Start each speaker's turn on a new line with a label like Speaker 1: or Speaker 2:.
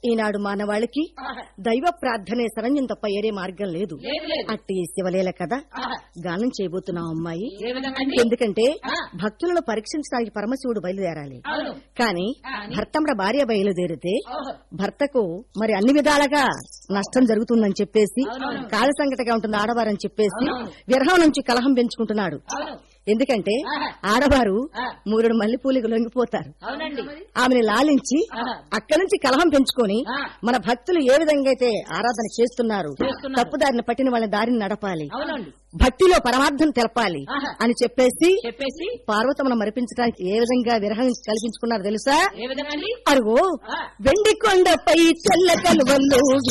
Speaker 1: ఈనాడు మానవాళికి
Speaker 2: ఆహా.
Speaker 1: దైవ ప్రార్థనే శరణ్యం తప్ప ఏరే మార్గం లేదు
Speaker 2: లేదు లేదు
Speaker 1: అట్టి శివలీల కథ
Speaker 2: ఆహా.
Speaker 1: గానం చేయబోతున్నాం అమ్మాయి
Speaker 2: ఏ విధంగా అండి?
Speaker 1: ఎందుకంటే
Speaker 2: ఆ.
Speaker 1: భక్తులను పరీక్షించడానికి పరమశివుడు బయలుదేరాలి
Speaker 2: అవును
Speaker 1: కానీ
Speaker 2: ఆ, అని?
Speaker 1: భర్తమ్మ భార్య బయలుదేరితే
Speaker 2: ఓహో.
Speaker 1: భర్తకు మరి అన్ని విధాలుగా నష్టం జరుగుతుందని చెప్పేసి
Speaker 2: అవునవును.
Speaker 1: కాల సంకటగా ఉంటుంది ఆడవారని చెప్పేసి
Speaker 2: అవునవును.
Speaker 1: విరహం నుంచి కలహం పెంచుకుంటున్నాడు
Speaker 2: అవును
Speaker 1: ఎందుకంటే
Speaker 2: ఆహా.
Speaker 1: ఆడవారు
Speaker 2: ఆ.
Speaker 1: మూడు మల్లెపూలకు లొంగిపోతారు
Speaker 2: అవునండి
Speaker 1: ఆమెను లాలించి
Speaker 2: ఆహా.
Speaker 1: అక్కడి నుంచి కలహం పెంచుకొని
Speaker 2: ఆ.
Speaker 1: మన భక్తులు ఏ విధంగా అయితే ఆరాధన చేస్తున్నారు
Speaker 2: చేస్తున్నారు.
Speaker 1: తప్పుదారిని పట్టిన వాళ్ళ దారిని నడపాలి
Speaker 2: అవునండి
Speaker 1: భక్తిలో పరమార్థం తెలపాలి
Speaker 2: ఆహా.
Speaker 1: అని చెప్పేసి
Speaker 2: చెప్పేసి
Speaker 1: పార్వతమ్మను మరిపించడానికి ఏ విధంగా విరహం కల్పించుకున్నారు తెలుసా
Speaker 2: ఏ విధంగా అండి
Speaker 1: అరుగో
Speaker 2: ఆ.
Speaker 1: వెండి కొండపై తెల్ల కలువల్లో